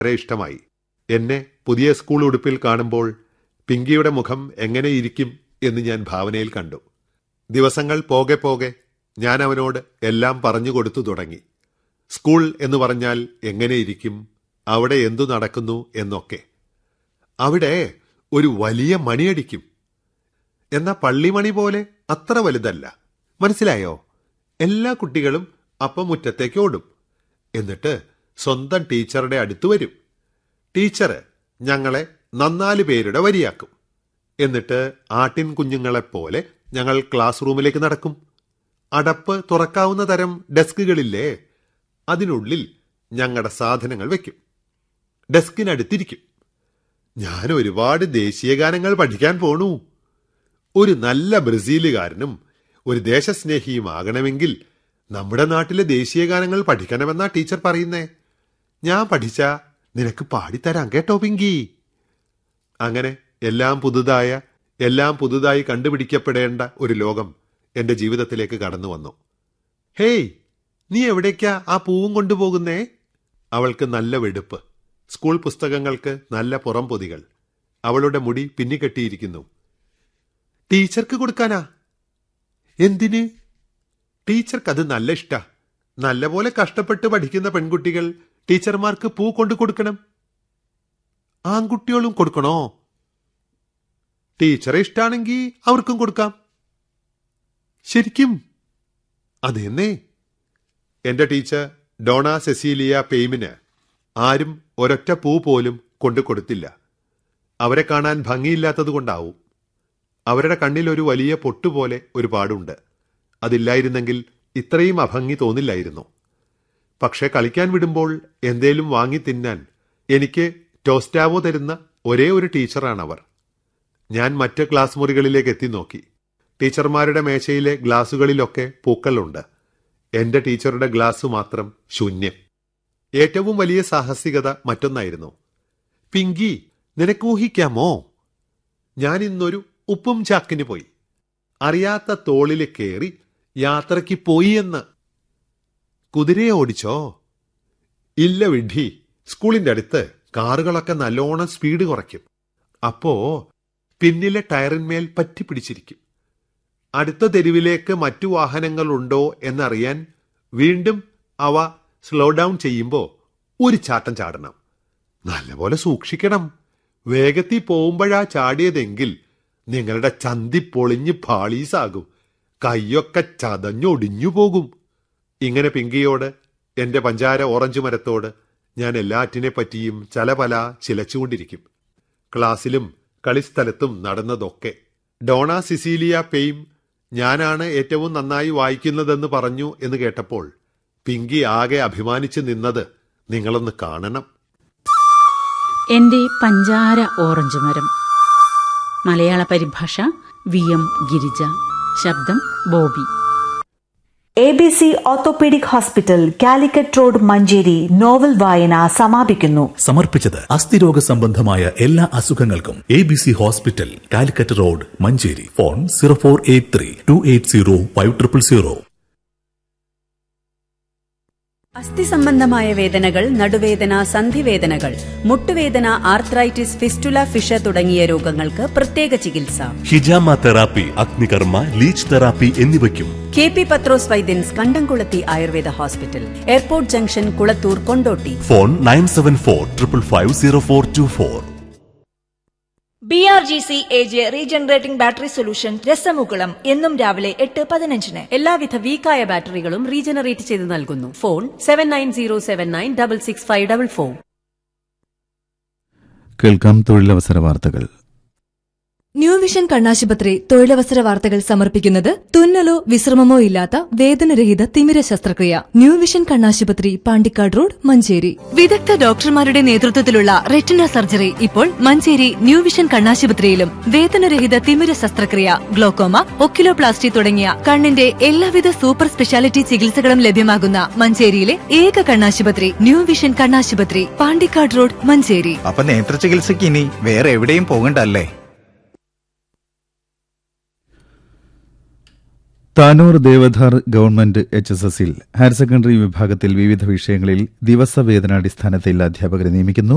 വളരെ ഇഷ്ടമായി എന്നെ പുതിയ സ്കൂൾ ഉടുപ്പിൽ കാണുമ്പോൾ പിങ്കിയുടെ മുഖം എങ്ങനെയിരിക്കും എന്ന് ഞാൻ ഭാവനയിൽ കണ്ടു ദിവസങ്ങൾ പോകെ പോകെ ഞാൻ അവനോട് എല്ലാം പറഞ്ഞു കൊടുത്തു തുടങ്ങി സ്കൂൾ എന്ന് പറഞ്ഞാൽ എങ്ങനെയിരിക്കും അവിടെ എന്തു നടക്കുന്നു എന്നൊക്കെ അവിടെ ഒരു വലിയ മണിയടിക്കും എന്നാ പള്ളിമണി പോലെ അത്ര വലുതല്ല മനസ്സിലായോ എല്ലാ കുട്ടികളും അപ്പം മുറ്റത്തേക്ക് ഓടും എന്നിട്ട് സ്വന്തം ടീച്ചറുടെ അടുത്ത് വരും ടീച്ചർ ഞങ്ങളെ നന്നാല് പേരുടെ വരിയാക്കും എന്നിട്ട് ആട്ടിൻ കുഞ്ഞുങ്ങളെപ്പോലെ ഞങ്ങൾ ക്ലാസ് റൂമിലേക്ക് നടക്കും അടപ്പ് തുറക്കാവുന്ന തരം ഡെസ്കുകളില്ലേ അതിനുള്ളിൽ ഞങ്ങളുടെ സാധനങ്ങൾ വെക്കും ഡെസ്കിനടുത്തിരിക്കും ഞാൻ ഒരുപാട് ദേശീയ ഗാനങ്ങൾ പഠിക്കാൻ പോണു ഒരു നല്ല ബ്രസീലുകാരനും ഒരു ദേശസ്നേഹിയും ആകണമെങ്കിൽ നമ്മുടെ നാട്ടിലെ ദേശീയ ഗാനങ്ങൾ പഠിക്കണമെന്നാ ടീച്ചർ പറയുന്നേ ഞാൻ പഠിച്ച നിനക്ക് പാടിത്തരാം കേട്ടോ പിങ്കി അങ്ങനെ എല്ലാം പുതുതായ എല്ലാം പുതുതായി കണ്ടുപിടിക്കപ്പെടേണ്ട ഒരു ലോകം എന്റെ ജീവിതത്തിലേക്ക് കടന്നു വന്നു ഹേയ് നീ എവിടേക്കാ ആ പൂവും കൊണ്ടുപോകുന്നേ അവൾക്ക് നല്ല വെടുപ്പ് സ്കൂൾ പുസ്തകങ്ങൾക്ക് നല്ല പുറം പൊതികൾ അവളുടെ മുടി പിന്നിക്കെട്ടിയിരിക്കുന്നു ടീച്ചർക്ക് കൊടുക്കാനാ എന്തിന് ടീച്ചർക്ക് അത് നല്ല ഇഷ്ടാ നല്ലപോലെ കഷ്ടപ്പെട്ട് പഠിക്കുന്ന പെൺകുട്ടികൾ ടീച്ചർമാർക്ക് പൂ കൊണ്ടു കൊടുക്കണം ആൺകുട്ടികളും കൊടുക്കണോ ടീച്ചറെ ഇഷ്ടാണെങ്കിൽ അവർക്കും കൊടുക്കാം ശരിക്കും അതെന്നേ എന്റെ ടീച്ചർ ഡോണ സെസീലിയ പെയ്മിന് ആരും ഒരൊറ്റ പൂ പോലും കൊണ്ടു കൊടുത്തില്ല അവരെ കാണാൻ ഭംഗിയില്ലാത്തതുകൊണ്ടാവും അവരുടെ കണ്ണിൽ ഒരു വലിയ പൊട്ടുപോലെ ഒരു പാടുണ്ട് അതില്ലായിരുന്നെങ്കിൽ ഇത്രയും അഭംഗി തോന്നില്ലായിരുന്നു പക്ഷെ കളിക്കാൻ വിടുമ്പോൾ എന്തേലും വാങ്ങി തിന്നാൻ എനിക്ക് ടോസ്റ്റാവോ തരുന്ന ഒരേ ഒരു ടീച്ചറാണവർ ഞാൻ മറ്റ് ക്ലാസ് മുറികളിലേക്ക് എത്തി നോക്കി ടീച്ചർമാരുടെ മേശയിലെ ഗ്ലാസുകളിലൊക്കെ പൂക്കളുണ്ട് എന്റെ ടീച്ചറുടെ ഗ്ലാസ് മാത്രം ശൂന്യം ഏറ്റവും വലിയ സാഹസികത മറ്റൊന്നായിരുന്നു പിങ്കി നിനക്ക് ഊഹിക്കാമോ ഞാൻ ഇന്നൊരു ഉപ്പും ചാക്കിന് പോയി അറിയാത്ത തോളിൽ കയറി യാത്രയ്ക്ക് പോയി എന്ന് കുതിരയെ ഓടിച്ചോ ഇല്ല വിഡ്ഢി സ്കൂളിന്റെ അടുത്ത് കാറുകളൊക്കെ നല്ലോണം സ്പീഡ് കുറയ്ക്കും അപ്പോ പിന്നിലെ ടയറിന്മേൽ പറ്റിപ്പിടിച്ചിരിക്കും അടുത്ത തെരുവിലേക്ക് മറ്റു വാഹനങ്ങളുണ്ടോ എന്നറിയാൻ വീണ്ടും അവ സ്ലോ ഡൗൺ ചെയ്യുമ്പോൾ ഒരു ചാട്ടം ചാടണം നല്ലപോലെ സൂക്ഷിക്കണം വേഗത്തിൽ പോകുമ്പോഴാ ചാടിയതെങ്കിൽ നിങ്ങളുടെ ചന്തി പൊളിഞ്ഞ് പാളീസാകും കൈയൊക്കെ ചതഞ്ഞൊടിഞ്ഞു പോകും ഇങ്ങനെ പിങ്കിയോട് എന്റെ പഞ്ചാര ഓറഞ്ച് മരത്തോട് ഞാൻ എല്ലാറ്റിനെ പറ്റിയും ചലപല ചിലച്ചുകൊണ്ടിരിക്കും ക്ലാസ്സിലും കളിസ്ഥലത്തും നടന്നതൊക്കെ ഡോണ സിസീലിയ പെയിം ഞാനാണ് ഏറ്റവും നന്നായി വായിക്കുന്നതെന്ന് പറഞ്ഞു എന്ന് കേട്ടപ്പോൾ പിങ്കി ആകെ അഭിമാനിച്ചു നിന്നത് നിങ്ങളൊന്ന് കാണണം എന്റെ പഞ്ചാര ഓറഞ്ച് മരം മലയാള പരിഭാഷ വി എം ഗിരിജ ശബ്ദം Bobby A B C orthopaedic hospital Calicut road Manjeri novel വായന സമാപിക്കുന്നു സമർപ്പിച്ചത് അസ്ഥിരോഗ സംബന്ധമായ എല്ലാ അസുഖങ്ങൾക്കും A B C hospital Calicut road Manjeri phone zero four eight three two eight zero five triple zero അസ്ഥി സംബന്ധമായ വേദനകൾ നടുവേദന സന്ധിവേദനകൾ മുട്ടുവേദന ആർത്രൈറ്റിസ് ഫിസ്റ്റുല ഫിഷ തുടങ്ങിയ രോഗങ്ങൾക്ക് പ്രത്യേക ചികിത്സ ഹിജാമ തെറാപ്പി അഗ്നികർമ്മ ലീച്ച് തെറാപ്പി എന്നിവയ്ക്കും K P Pathros Vaidyans Kandamkulathi Ayurveda hospital airport junction Kulathur Kondotty phone nine seven four triple five zero four two four B R G C A J regenerating battery solution രസമുകുളം എന്നും രാവിലെ എട്ട് പതിനഞ്ചിന് എല്ലാവിധ വീക്കായ ബാറ്ററികളും റീജനറേറ്റ് ചെയ്ത് നൽകുന്നു phone seven nine zero seven nine double six five double four കേൾക്കാം തൊഴിലവസര വാർത്തകൾ ന്യൂ വിഷൻ കണ്ണാശുപത്രി തൊഴിലവസര വാർത്തകൾ സമർപ്പിക്കുന്നത് തുന്നലോ വിശ്രമമോ ഇല്ലാത്ത വേദനരഹിത തിമിര ശസ്ത്രക്രിയ ന്യൂ വിഷൻ കണ്ണാശുപത്രി പാണ്ടിക്കാട് റോഡ് മഞ്ചേരി വിദഗ്ധ ഡോക്ടർമാരുടെ നേതൃത്വത്തിലുള്ള റെറ്റിന സർജറി ഇപ്പോൾ മഞ്ചേരി ന്യൂ വിഷൻ കണ്ണാശുപത്രിയിലും വേദനരഹിത തിമിര ശസ്ത്രക്രിയ ഗ്ലോക്കോമ ഒക്കിലോപ്ലാസ്റ്റി തുടങ്ങിയ കണ്ണിന്റെ എല്ലാവിധ സൂപ്പർ സ്പെഷ്യാലിറ്റി ചികിത്സകളും ലഭ്യമാകുന്ന മഞ്ചേരിയിലെ ഏക കണ്ണാശുപത്രി ന്യൂ വിഷൻ കണ്ണാശുപത്രി പാണ്ടിക്കാട് റോഡ് മഞ്ചേരി അപ്പൊ നേത്ര ചികിത്സയ്ക്ക് ഇനി വേറെ എവിടെയും പോകണ്ടല്ലേ Tanur Devadhar government H S എസിൽ ഹയർ സെക്കൻഡറി വിഭാഗത്തിൽ വിവിധ വിഷയങ്ങളിൽ ദിവസവേതനാടിസ്ഥാനത്തിൽ അധ്യാപകരെ നിയമിക്കുന്നു